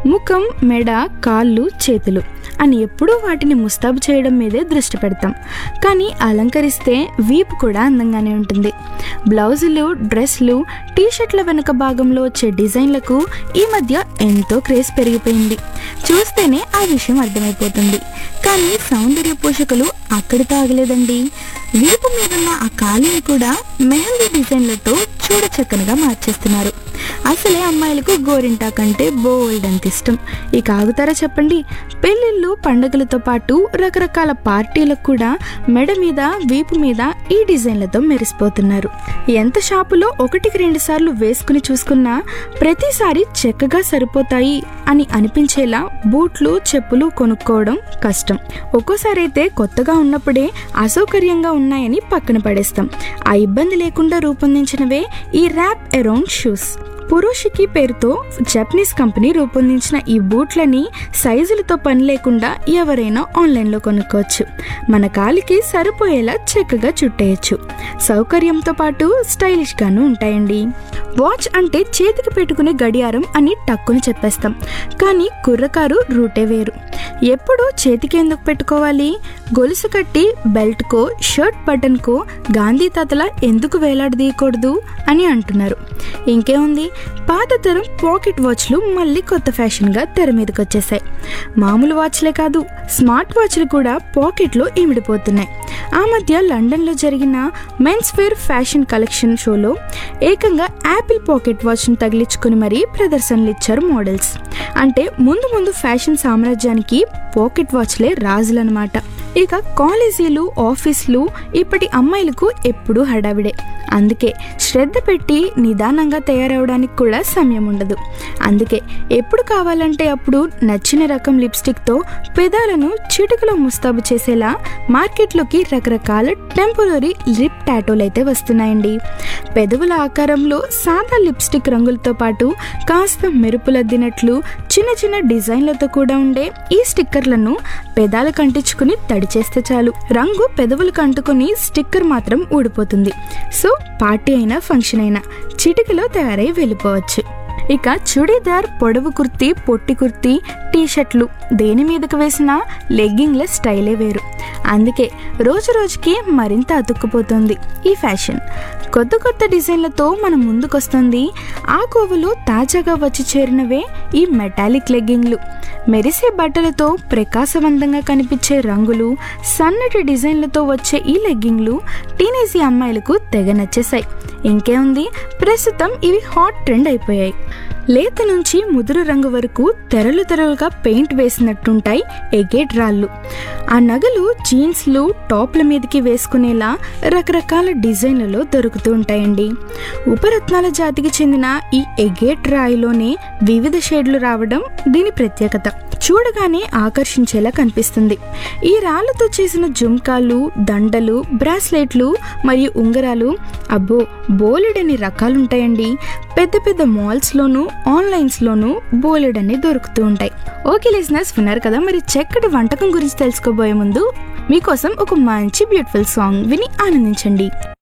ముఖం మెడ కాళ్ళు చేతులు అని ఎప్పుడూ వాటిని ముస్తాబు చేయడం మీదే దృష్టి పెడతాం కానీ అలంకరిస్తే వీపు కూడా అందంగానే ఉంటుంది బ్లౌజులు డ్రెస్లు టీషర్ట్ల వెనుక భాగంలో వచ్చే డిజైన్లకు ఈ మధ్య ఎంతో క్రేజ్ పెరిగిపోయింది చూస్తేనే ఆ విషయం అర్థమైపోతుంది కానీ సౌందర్య పోషకులు అక్కడితో ఆగలేదండి వీపు మీదున్న ఆ ఖాళీని కూడా మెహందీ డిజైన్లతో చూడ చక్కనగా మార్చేస్తున్నారు అసలే అమ్మాయిలకు గోరింటా కంటే బోల్డ్ అంత ఇష్టం ఇక ఆగుతారా చెప్పండి పెళ్ళిళ్ళు పండుగలతో పాటు రకరకాల పార్టీలకు కూడా మెడ మీద వీపు మీద ఈ డిజైన్లతో మెరిసిపోతున్నారు ఎంత షాపులో ఒకటికి రెండు సార్లు వేసుకుని చూసుకున్నా ప్రతిసారి చక్కగా సరిపోతాయి అని అనిపించేలా బూట్లు చెప్పులు కొనుక్కోవడం కష్టం ఒక్కోసారి అయితే కొత్తగా ఉన్నప్పుడే అసౌకర్యంగా ఉన్నాయని పక్కన పడేస్తాం ఆ ఇబ్బంది లేకుండా రూపొందించినవే ఈ ర్యాప్ అరౌండ్ షూస్ పురోషికి పేరుతో జపనీస్ కంపెనీ రూపొందించిన ఈ బూట్లని సైజులతో పని లేకుండా ఎవరైనా ఆన్లైన్లో కొనుక్కోవచ్చు మన కాలికి సరిపోయేలా చక్కగా చుట్టేయచ్చు సౌకర్యంతో పాటు స్టైలిష్గాను ఉంటాయండి వాచ్ అంటే చేతికి పెట్టుకునే గడియారం అని టక్కుని చెప్పేస్తాం కానీ కుర్రకారు రూటే వేరు ఎప్పుడు చేతికి ఎందుకు పెట్టుకోవాలి గొలుసు కట్టి బెల్ట్కో షర్ట్ బటన్కో గాంధీ తాతల ఎందుకు వేలాడదీయకూడదు అని అంటున్నారు ఇంకేముంది పాత తరం పాకెట్ వాచ్లు మళ్ళీ కొత్త ఫ్యాషన్గా తెర మీదకి వచ్చేసాయి మామూలు వాచ్లే కాదు స్మార్ట్ వాచ్లు కూడా పాకెట్లో ఇమిడిపోతున్నాయి ఆ మధ్య లండన్లో జరిగిన మెన్స్ వేర్ ఫ్యాషన్ కలెక్షన్ షోలో ఏకంగా యాపిల్ పాకెట్ వాచ్ను తగిలించుకుని మరీ ప్రదర్శనలు ఇచ్చారు మోడల్స్ అంటే ముందు ముందు ఫ్యాషన్ సామ్రాజ్యానికి పాకెట్ వాచ్లే రాజులన్నమాట ఇక కాలేజీలు ఆఫీసులు ఇప్పటి అమ్మాయిలకు ఎప్పుడూ హడావిడే అందుకే శ్రద్ధ పెట్టి నిదానంగా తయారవడానికి కూడా సమయం ఉండదు అందుకే ఎప్పుడు కావాలంటే అప్పుడు నచ్చిన రకం లిప్స్టిక్తో పెదాలను చిటికలో ముస్తాబు చేసేలా మార్కెట్లోకి రకరకాల టెంపరీ లిప్ టాటోలు అయితే వస్తున్నాయండి పెదవుల ఆకారంలో సాదా లిప్స్టిక్ రంగులతో పాటు కాస్త మెరుపులద్దినట్లు చిన్న చిన్న డిజైన్లతో కూడా ఉండే ఈ స్టిక్కర్లను పెదాలకు అంటించుకుని తడి చేస్తే చాలు రంగు పెదవులకు అంటుకుని స్టిక్కర్ మాత్రం ఊడిపోతుంది సో పార్టీ అయినా ఫంక్షన్ అయినా చిటికలో తయారై వెళ్ళిపోవచ్చు ఇక చుడీదార్ పొడవు కుర్తీ పొట్టి కుర్తీ టీషర్ట్లు దేని మీదకు వేసినా లెగ్గింగ్ల స్టైలే వేరు అందుకే రోజు రోజుకి మరింత అతుక్కుపోతుంది ఈ ఫ్యాషన్ కొత్త కొత్త డిజైన్లతో మన ముందుకొస్తుంది ఆ కోవలో తాజాగా వచ్చి చేరినవే ఈ మెటాలిక్ లెగ్గింగ్లు మెరిసే బట్టలతో ప్రకాశవంతంగా కనిపించే రంగులు సన్నటి డిజైన్లతో వచ్చే ఈ లెగ్గింగ్లు టీనేజీ అమ్మాయిలకు తెగ నచ్చేశాయి ఇంకేముంది ప్రస్తుతం ఇవి హాట్ ట్రెండ్ అయిపోయాయి లేత నుంచి ముదురు రంగు వరకు తెరలు తెరలుగా పెయింట్ వేసినట్టుంటాయి ఎగేట్ రాళ్ళు ఆ నగలు జీన్స్లు టాప్ల మీదకి వేసుకునేలా రకరకాల డిజైన్లలో దొరుకుతూ ఉంటాయండి ఉపరత్నాల జాతికి చెందిన ఈ ఎగేట్ రాయిలోనే వివిధ షేడ్లు రావడం దీని ప్రత్యేకత చూడగానే ఆకర్షించేలా కనిపిస్తుంది ఈ రాళ్లతో చేసిన జుంకాలు దండలు బ్రాస్లెట్లు మరియు ఉంగరాలు అబ్బో బోలెడని రకాలుంటాయండి పెద్ద పెద్ద మాల్స్లోనూ ఆన్లైన్స్లోనూ బోలెడని దొరుకుతూ ఉంటాయి ఓకే లిసినర్స్ విన్నారు కదా మరి చక్కటి వంటకం గురించి తెలుసుకోబోయే ముందు మీకోసం ఒక మంచి బ్యూటిఫుల్ సాంగ్ విని ఆనందించండి